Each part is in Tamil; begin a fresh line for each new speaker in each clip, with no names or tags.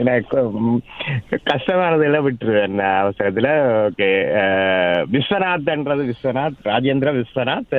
எனக்கு ம், கஷ்டமானதெல்லாம் விட்டுருவேன் அவசரத்துல ஓகே விஸ்வநாத்ன்றது விஸ்வநாத் ராஜேந்திர விஸ்வநாத்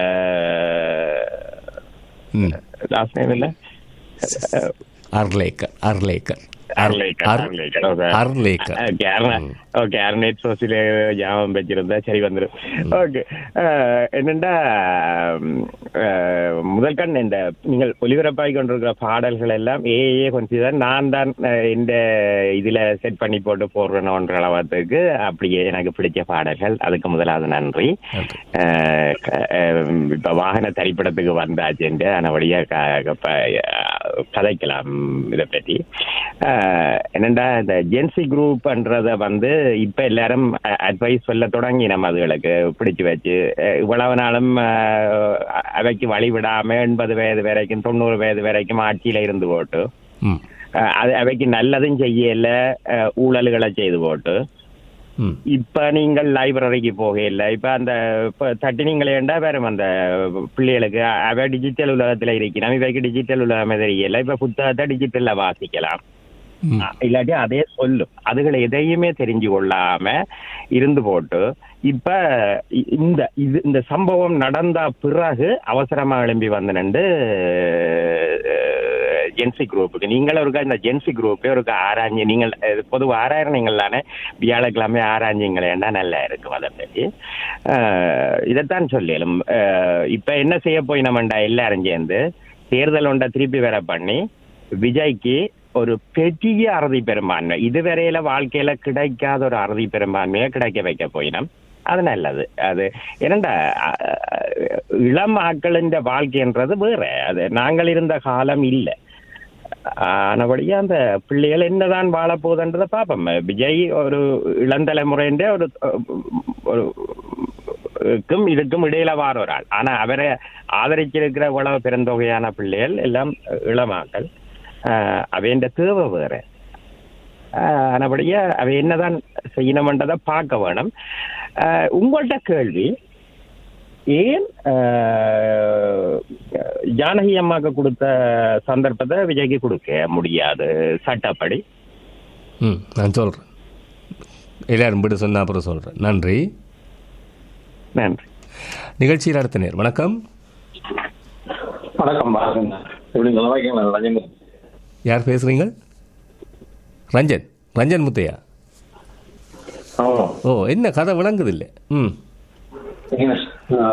ம்
லாஸ்ட் நேம் இல்ல
அர்லேக்கர் அர்லேக்கர்
அர்லேக்கர்,
அர்-
அர்லேக்கர், okay.
அர்லேக்கர்
ஓகே அருணா- ஓகே அருணேட் சோசில ஞாபகம் வச்சிருந்தா சரி வந்துடும் ஓகே என்னண்டா ம், அஹ், முதல் கண் இந்த நீங்கள் ஒலிபரப்பாகி கொண்டிருக்கிற பாடல்கள் எல்லாம் ஏஏ கொஞ்சம் நான் தான் அஹ், இந்த இதுல செட் பண்ணி போட்டு போடுறேன்ற அளவுக்கு அப்படியே எனக்கு பிடிச்ச பாடல்கள் அதுக்கு முதலாவது நன்றி
Okay.
அஹ், க- அஹ், இப்ப வாகன திரைப்படத்துக்கு வந்தாச்சுன்ட்டு அதனபடியா க- ப- கதைக்கலாம் இதை பற்றி அஹ், என்னண்டா இந்த ஜென்சி குரூப்ன்றத வந்து இப்ப எல்லாரும் அட்வைஸ் சொல்ல தொடங்கி நம்ம அதுகளுக்கு பிடிச்சு வச்சு அஹ், இவ்வளவு நாளும் அஹ், அவைக்கு வழி விடாம எண்பது வயது வரைக்கும் தொண்ணூறு வயது வரைக்கும் ஆட்சியில இருந்து போட்டு
ம்
அஹ், அது அவைக்கு நல்லதும் செய்யல அஹ், ஊழல்களை செய்து போட்டு
ம்
இப்ப நீங்கள் லைப்ரரிக்கு போகையில இப்ப அந்த இப்ப தட்டினீங்களேண்டா வேறும் அந்த பிள்ளைகளுக்கு அவ டிஜிட்டல் உலகத்துல இருக்கிறோம் இவைக்கு டிஜிட்டல் உலகம் தெரியல இப்ப புத்தகத்தை டிஜிட்டல்ல வாசிக்கலாம்
ம்
அ- இல்லாட்டி அதே சொல்லும் அதுகளை எதையுமே தெரிஞ்சு கொள்ளாம இருந்து போட்டு இப்ப இ- இந்த இது இந்த சம்பவம் நடந்த பிறகு அவசரமா எழும்பி வந்தனண்டு ஜென்சி குரூப்புக்கு நீங்கள் ஒருக்கா இந்த ஜென்சி குரூப்பே ஒரு ஆராய்ஞ்சி நீங்கள் அஹ், பொதுவா ஆராயறீங்கள் தானே வியாழக்கிழமை ஆராய்ஞ்சிங்களேன்னா நல்லா இருக்கும் அதை பற்றி அஹ், இதைத்தான் சொல்லியலும் இப்ப என்ன செய்ய போய் நம்மண்டா எல்லாரும் சேர்ந்து தேர்தல் ஒன்றை திருப்பி வேற பண்ணி விஜய்க்கு ஒரு பெரிய அறுதி பெரும்பான்மை இதுவரையில வாழ்க்கையில கிடைக்காத ஒரு அறுதி பெரும்பான்மையை கிடைக்க வைக்க போயினோம் அது நல்லது அது என்னண்டா அஹ், இளம் ஆக்களின் வாழ்க்கைன்றது வேற அது நாங்கள் இருந்த காலம் இல்லை ஆனபடியா அந்த பிள்ளைகள் என்னதான் வாழ போகுதுன்றதை பார்ப்போம் விஜய் ஒரு இளந்தலைமுறைன்ற ஒரு அஹ், ஒரு க்கும் இதுக்கும் இடையில வார ஒரு ஆள் ஆனா அவரை ஆதரிச்சிருக்கிற உலக பெருந்தொகையான பிள்ளைகள் எல்லாம் இளமாக்கள் ஆஹ் அவைன்ற தேவை வேற ஆஹ் ஆனபடியா அவை என்னதான் செய்யணும்ன்றதை பார்க்க வேணும் ஆஹ் உங்கள்ட்ட கேள்வி ஏன் ஆஹ், ஜானகி அம்மாக்கு கொடுத்த சந்தர்ப்பத்தை விஜய்க்கு கொடுக்க முடியாது சட்டப்படி
ம் நான் சொல்கிறேன் எல்லாரும் விடு சொன்ன அப்புறம் சொல்கிறேன் நன்றி
நன்றி
நிகழ்ச்சியில் அடுத்த நேர் வணக்கம்
வணக்கம் பாருங்க எப்படி நல்லா இருக்கீங்களா ரஜினி
யார் பேசுகிறீங்க ரஞ்சன் ரஞ்சன் முத்தையா
ஆமா
ஓ என்ன கதை விளங்குது இல்லை ம்
நீங்க, ஆ,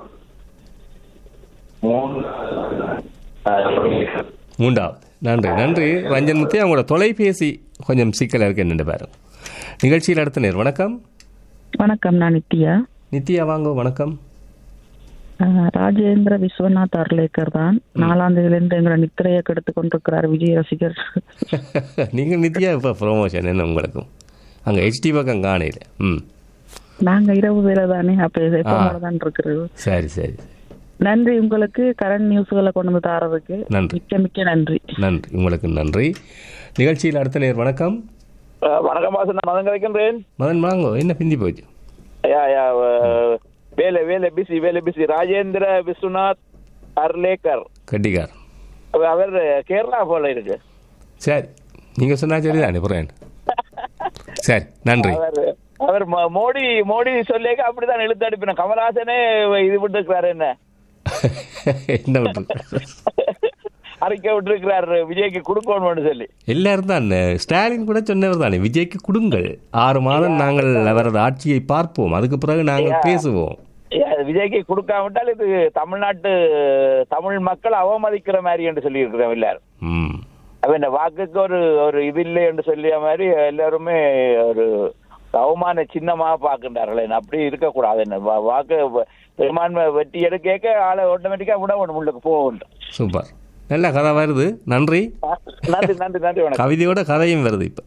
மூணு ஆ,
மூன்றாவது நன்றி நன்றி ரஞ்சன் முத்தையா உங்களோட தொலைபேசி கொஞ்சம் சிக்கலாக இருக்கு என்னென்று பாருங்க நிகழ்ச்சியில் அடுத்த நேர் வணக்கம்
வணக்கம் நான் நித்யா
நித்யா வாங்க வணக்கம்
அஹ், ராஜேந்திர விஸ்வநாத் அர்லேக்கர் தான் நாலாம் தேதியிலிருந்து எங்களை நித்திரையை கெடுத்து கொண்டிருக்கிறார் விஜய் ரசிகர்
நீங்கள் நித்யா இப்போ ப்ரொமோஷன் என்ன உங்களுக்கும் அங்கே ஹெச்டி பக்கம் காணையில் ம்
நாங்க இரவு வேலை தானே அப்ப எப்போ
ஆ.
தான் இருக்கிறது
சரி சரி
நன்றி உங்களுக்கு கரண்ட் நியூஸ்களை கொண்டு வந்து தாரதுக்கு
நன்றி.
மிக்க மிக்க நன்றி
நன்றி உங்களுக்கு நன்றி நிகழ்ச்சியில் அடுத்த நேர் வணக்கம்
வணக்கம் பாசு நான் மதன் கிடைக்கின்றேன்
மதன் வாங்கோ என்ன பிந்தி போச்சு
யா யா அஹ், வேலை வேலை பிஸி வேலை பிஸி ராஜேந்திர விஸ்வநாத் அர்லேக்கர்
கட்டிக்கார்
அவ- அவர் கேரளா போல இருக்கு
சரி நீங்கள் சொன்னா சரி தானே புறேன் சரி நன்றி
அவர் அவர் மோ- மோடி மோடி சொல்லிக்க அப்படிதான் இழுத்து அனுப்பின கமல்ஹாசனே இது விட்டுருக்கிறாரு என்ன
என்ன விட்டு
அறிக்கை விட்டுருக்கிறாரு விஜய்க்கு கொடுக்கணும்னு சொல்லி
எல்லாரும் தான் ஸ்டாலின் கூட சொன்னவர் தானே விஜய்க்கு கொடுங்கள் ஆறு மாதம் நாங்கள் அவரது ஆட்சியை பார்ப்போம் அதுக்கு பிறகு நாங்கள் பேசுவோம்
ஏ, விஜய்க்கு கொடுக்காவிட்டால் இது தமிழ்நாட்டு தமிழ் மக்கள் அவமதிக்கிற மாதிரி என்று சொல்லி இருக்கிறோம் எல்லாரும்
ம்
அவன் இந்த வாக்குக்கு ஒரு ஒரு இது இல்லை என்று சொல்லிய மாதிரி எல்லாருமே ஒரு அவமான சின்னமாக பார்க்கின்றார்கள் என்ன அப்படி இருக்கக்கூடாது என்ன வா- வாக்கு வ- பெரும்பான்மை வெட்டி எடுக்க ஆளை ஆட்டோமேட்டிக்கா விட வேணும் உள்ளுக்கு போக வேண்டும்
சூப்பர் நல்ல கதை வருது நன்றி
நன்றி நன்றி நன்றி வணக்கம்
கவிதையோட கதையும் வருது இப்போ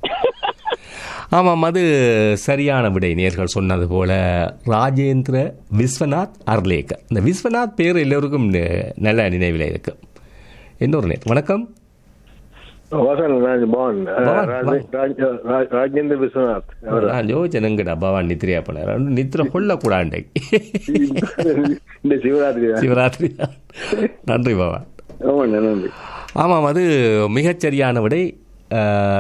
ஆமாம் அது சரியான விடை நேர்கள் சொன்னது போல ராஜேந்திர விஸ்வநாத் அர்லேக்கர் இந்த விஸ்வநாத் பேர் எல்லோருக்கும் ந- நல்ல நினைவில் இருக்கு இன்னொரு நேர் வணக்கம்
வசன் ராஜ் பவன்
பவன்,
ராஜ்-
பவன்.
ராஜ்- ராஜ்- ராஜேந்திர விஸ்வநாத் அவர்
நான் யோஜனங்கடா பவான் நித்ரியா பண்ண நித்ர கொள்ளக்கூடாண்டை
இந்த சிவராத்திரி தான்.
சிவராத்திரி தான். நன்றி பவான்
ஆமா நன்றி
ஆமாம் அது மிகச்சரியான விடை அஹ்,